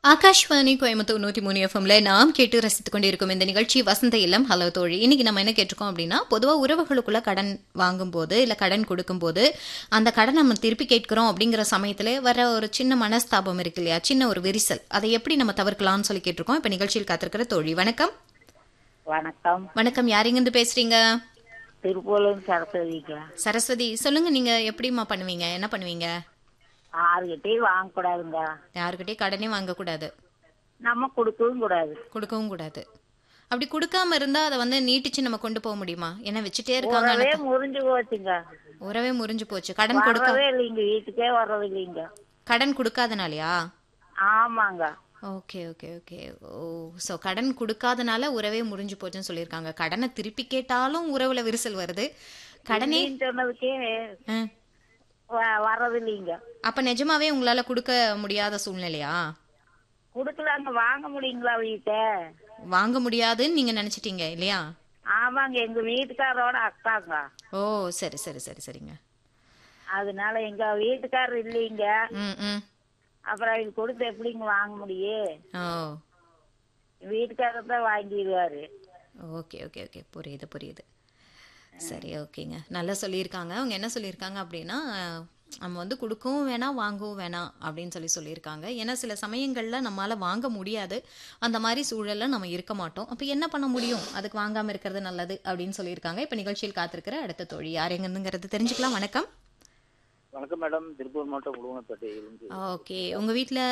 ஆகாஷ்வாணி கோயம்புத்தூர் நூற்றி மூணு எஃப்எம்ல நாம் கேட்டு ரசித்துக் கொண்டிருக்கும் இந்த நிகழ்ச்சி வசந்த இல்லம் ஹலோ தோழி இன்னைக்கு நம்ம என்ன கேட்டிருக்கோம் அப்படின்னா பொதுவாக உறவுகளுக்குள்ள கடன் வாங்கும்போது இல்லை கடன் கொடுக்கும்போது அந்த கடன் நம்ம திருப்பி கேட்கிறோம் அப்படிங்கிற சமயத்தில் வர ஒரு சின்ன மனஸ்தாபம் இருக்கு இல்லையா சின்ன ஒரு விரிசல் அதை எப்படி நம்ம தவிர்க்கலாம்னு சொல்லி கேட்டிருக்கோம் இப்போ நிகழ்ச்சியில் காத்திருக்கிற தோழி வணக்கம் வணக்கம் வணக்கம் யாரிங்கிருந்து பேசுறீங்க திருப்பூர்லேருந்து சரஸ்வதிங்களா சரஸ்வதி சொல்லுங்க நீங்க எப்படிம்மா பண்ணுவீங்க என்ன பண்ணுவீங்க யாருக்கிட்டையும் வாங்கக்கூடாதுங்க யாருக்கிட்டே கடனே வாங்கக்கூடாது நம்ம கொடுக்கவும் கூடாது கொடுக்கவும் கூடாது அப்படி கொடுக்காம இருந்தா அதை வந்து நீட்டிச்சு நம்ம கொண்டு போக முடியுமா ஏன்னா வச்சுட்டே இருக்காங்க உறவே முறிஞ்சு போச்சுங்க உறவே முறிஞ்சு போச்சு கடன் கொடுக்க வரவே இல்லைங்க வீட்டுக்கே வர்றது இல்லைங்க கடன் கொடுக்காதனாலயா ஆமாங்க okay okay okay oh so கடன் கொடுக்காதனால உறவே முறிஞ்சு போச்சுன்னு சொல்லியிருக்காங்க கடனை திருப்பி கேட்டாலும் உறவுல விரிசல் வருது கடனே இல்லைன்னு சொன்னதுக்கே ஆ. வ- வர்றது இல்லைங்க அப்ப நிஜமாவே உங்களால கொடுக்க முடியாத சூழ்நிலையா கொடுக்கலாங்க வாங்க முடியுங்களா வீட்டை வாங்க முடியாதுன்னு நீங்க நினைச்சிட்டீங்க இல்லையா ஆமாங்க எங்க வீட்டுக்காரோட அக்காங்க ஓ சரி சரி சரி சரிங்க அதனால எங்க வீட்டுக்காரர் இல்லைங்க ம் ம் அப்புறம் இது கொடுத்து எப்படிங்க வாங்க முடியும் ஓ வீட்டுக்காரர் தான் வாங்கிடுவாரு ஓகே ஓகே ஓகே புரியுது புரியுது சரி ஓகேங்க நல்லா சொல்லியிருக்காங்க அவங்க என்ன சொல்லியிருக்காங்க அப்படின்னா நம்ம வந்து கொடுக்கவும் வேணாம் வாங்கவும் வேணாம் அப்படின்னு சொல்லி சொல்லியிருக்காங்க ஏன்னா சில சமயங்களில் நம்மளால் வாங்க முடியாது அந்த மாதிரி சூழலில் நம்ம இருக்க மாட்டோம் அப்போ என்ன பண்ண முடியும் அதுக்கு வாங்காமல் இருக்கிறது நல்லது அப்படின்னு சொல்லியிருக்காங்க இப்போ நிகழ்ச்சியில் காத்திருக்கிற அடுத்த தோழி யார் எங்கேருந்துங்கிறது தெரிஞ்சுக்கலாம் வணக்கம் வணக்கம் மேடம் திருப்பூர் மாவட்டம் உடுவனப்பேட்டையிலிருந்து ஓகே உங்கள் வீட்டில்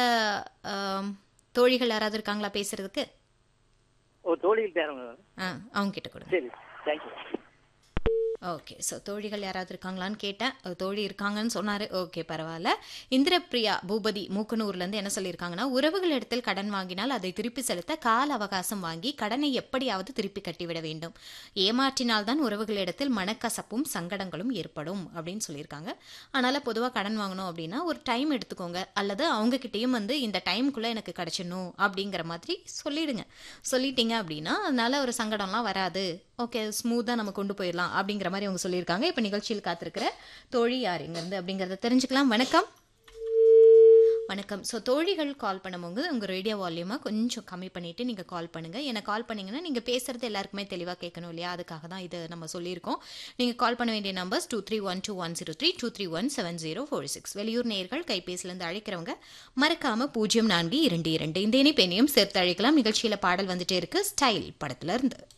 தோழிகள் யாராவது இருக்காங்களா பேசுறதுக்கு ஓ தோழியில் பேரங்க ஆ அவங்க கிட்ட கொடுங்க சரி தேங்க்யூ ஓகே ஸோ தோழிகள் யாராவது இருக்காங்களான்னு கேட்டேன் அஹ் தோழி இருக்காங்கன்னு சொன்னார் ஓகே பரவாயில்ல இந்திரபிரியா பூபதி மூக்கனூர்லேருந்து என்ன சொல்லியிருக்காங்கன்னா உறவுகள் இடத்தில் கடன் வாங்கினால் அதை திருப்பி செலுத்த கால அவகாசம் வாங்கி கடனை எப்படியாவது திருப்பி கட்டிவிட வேண்டும் ஏமாற்றினால் தான் உறவுகளிடத்தில் மனக்கசப்பும் சங்கடங்களும் ஏற்படும் அப்படின்னு சொல்லியிருக்காங்க அதனால் பொதுவாக கடன் வாங்கணும் அப்படின்னா ஒரு டைம் எடுத்துக்கோங்க அல்லது அவங்கக்கிட்டேயும் வந்து இந்த டைமுக்குள்ளே எனக்கு கிடச்சிடணும் அப்படிங்கிற மாதிரி சொல்லிடுங்க சொல்லிட்டீங்க அப்படின்னா அதனால ஒரு சங்கடம்லாம் வராது ஓகே ஸ்மூத்தாக நம்ம கொண்டு போயிடலாம் அப்படிங்கிற மாதிரி அவங்க சொல்லியிருக்காங்க இப்போ நிகழ்ச்சியில் காத்திருக்கிற தோழி யார் இங்கேருந்து அப்படிங்கிறத தெரிஞ்சுக்கலாம் வணக்கம் வணக்கம் ஸோ தோழிகள் கால் பண்ணும்போது உங்கள் ரேடியோ வால்யூமாக கொஞ்சம் கம்மி பண்ணிவிட்டு நீங்கள் கால் பண்ணுங்கள் ஏன்னா கால் பண்ணிங்கன்னா நீங்கள் பேசுகிறது எல்லாருக்குமே தெளிவாக கேட்கணும் இல்லையா அதுக்காக தான் இது நம்ம சொல்லியிருக்கோம் நீங்கள் கால் பண்ண வேண்டிய numbers two three one two one zero three two three one seven zero four six வெளியூர் நேர்கள் கைபேசிலேருந்து அழைக்கிறவங்க மறக்காமல் பூஜ்ஜியம் நான்கு இரண்டு இரண்டு இந்த இணைப்பெண்ணையும் சேர்த்து அழைக்கலாம் நிகழ்ச்சியில் பாடல் வந்துட்டே இருக்கு ஸ்டைல் படத்துல இருந்து